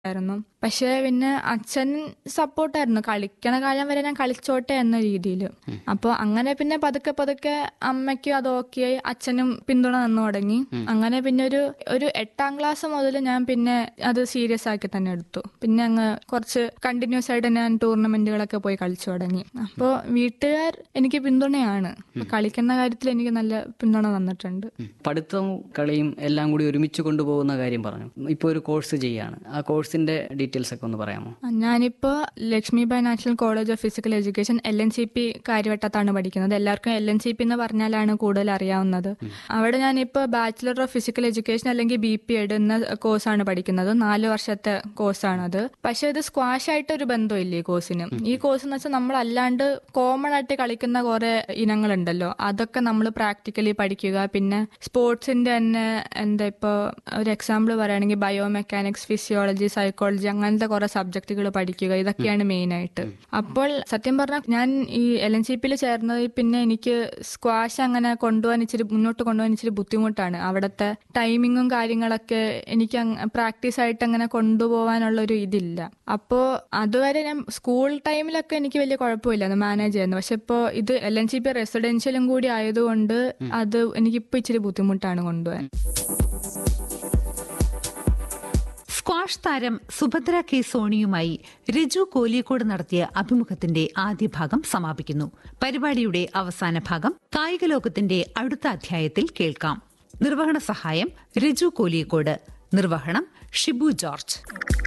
ആയിരുന്നു പക്ഷെ പിന്നെ അച്ഛൻ സപ്പോർട്ടായിരുന്നു കളിക്കണ കാലം വരെ ഞാൻ കളിച്ചോട്ടെ എന്ന രീതിയിൽ അപ്പോൾ അങ്ങനെ പിന്നെ പതുക്കെ പതുക്കെ അമ്മയ്ക്കും അത് ഓക്കെ ആയി അച്ഛനും പിന്തുണ തന്നു തുടങ്ങി അങ്ങനെ പിന്നെ ഒരു ഒരു എട്ടാം ക്ലാസ് മുതൽ ഞാൻ പിന്നെ അത് സീരിയസ് ആക്കി തന്നെ എടുത്തു പിന്നെ അങ്ങ് കുറച്ച് കണ്ടിന്യൂസ് ആയിട്ട് ഞാൻ ടൂർണമെന്റുകളൊക്കെ പോയി കളിച്ചു തുടങ്ങി അപ്പോൾ വീട്ടുകാർ എനിക്ക് പിന്തുണയാണ് അപ്പൊ കളിക്കുന്ന കാര്യത്തിൽ എനിക്ക് നല്ല പിന്തുണ തന്നിട്ടുണ്ട് പഠിത്തവും കളിയും എല്ലാം കൂടി ഒരുമിച്ച് കൊണ്ടുപോകുന്ന കാര്യം പറഞ്ഞു ഇപ്പോൾ ഒരു കോഴ്സ് ചെയ്യാണ് ആ കോഴ്സിന്റെ ഡീറ്റെയിൽസ് ഒക്കെ ഒന്ന് പറയാമോ ഞാനിപ്പോ Lakshmibai national college of physical education L N C P കാര്യവട്ടത്താണ് പഠിക്കുന്നത് എല്ലാവർക്കും എൽ എൻ സി പി എന്ന് പറഞ്ഞാലാണ് കൂടുതൽ അറിയാവുന്നത് അവിടെ ഞാനിപ്പോ ബാച്ചിലർ ഓഫ് ഫിസിക്കൽ എഡ്യൂക്കേഷൻ അല്ലെങ്കിൽ ബി പി എഡ് എന്ന കോഴ്സാണ് പഠിക്കുന്നത് നാല് വർഷത്തെ കോഴ്സാണത് പക്ഷെ ഇത് സ്ക്വാഷ് ആയിട്ട് ഒരു ബന്ധമില്ല ഈ കോഴ്സിന് ഈ കോഴ്സ് എന്ന് വെച്ചാൽ നമ്മൾ അല്ലാണ്ട് കോമൺ ആയിട്ട് കളിക്കുന്ന കുറെ ഇനങ്ങളുണ്ടല്ലോ അതൊക്കെ നമ്മൾ പ്രാക്ടിക്കലി പഠിക്കുക പിന്നെ സ്പോർട്സിന്റെ തന്നെ എന്താ ഇപ്പൊ ഒരു എക്സാമ്പിൾ പറയുകയാണെങ്കിൽ ബയോ മെക്കാനിക്സ് ഫിസിയോളജി സൈക്കോളജി അങ്ങനത്തെ കുറെ സബ്ജക്റ്റുകൾ പഠിക്കുക ഇതൊക്കെയാണ് മെയിൻ ആയിട്ട് അപ്പോൾ സത്യം പറഞ്ഞാൽ ഞാൻ ഈ എൽ എൻ സി പിയിൽ ചേർന്നത് പിന്നെ എനിക്ക് സ്ക്വാഷ് അങ്ങനെ കൊണ്ടുപോകാൻ ഇച്ചിരി മുന്നോട്ട് കൊണ്ടുപോകാൻ ഇച്ചിരി ബുദ്ധിമുട്ടാണ് അവിടുത്തെ ടൈമിങ്ങും കാര്യങ്ങളൊക്കെ എനിക്ക് പ്രാക്ടീസ് ആയിട്ട് അങ്ങനെ കൊണ്ടുപോകാനുള്ള ഒരു ഇതില്ല അപ്പോൾ അതുവരെ ഞാൻ സ്കൂൾ ടൈമിലൊക്കെ എനിക്ക് വലിയ കുഴപ്പമില്ല മാനേജ് ചെയ്യുന്നു പക്ഷെ ഇപ്പോൾ ഇത് എൽ എൻ സി പി റെസിഡൻഷ്യലും കൂടി ആയതുകൊണ്ട് അത് എനിക്കിപ്പോൾ ഇച്ചിരി ബുദ്ധിമുട്ടാണ് കൊണ്ടുപോകാൻ സ്ക്വാഷ് താരം സുഭദ്ര കെ സോണിയുമായി രജു കോലിയക്കോട് നടത്തിയ അഭിമുഖത്തിന്റെ ആദ്യ ഭാഗം സമാപിക്കുന്നു പരിപാടിയുടെ അവസാന ഭാഗം കായിക ലോകത്തിന്റെ അടുത്ത അധ്യായത്തിൽ കേൾക്കാം നിർവഹണ സഹായം രജു കോലിയക്കോട് നിർവഹണം ഷിബു ജോർജ്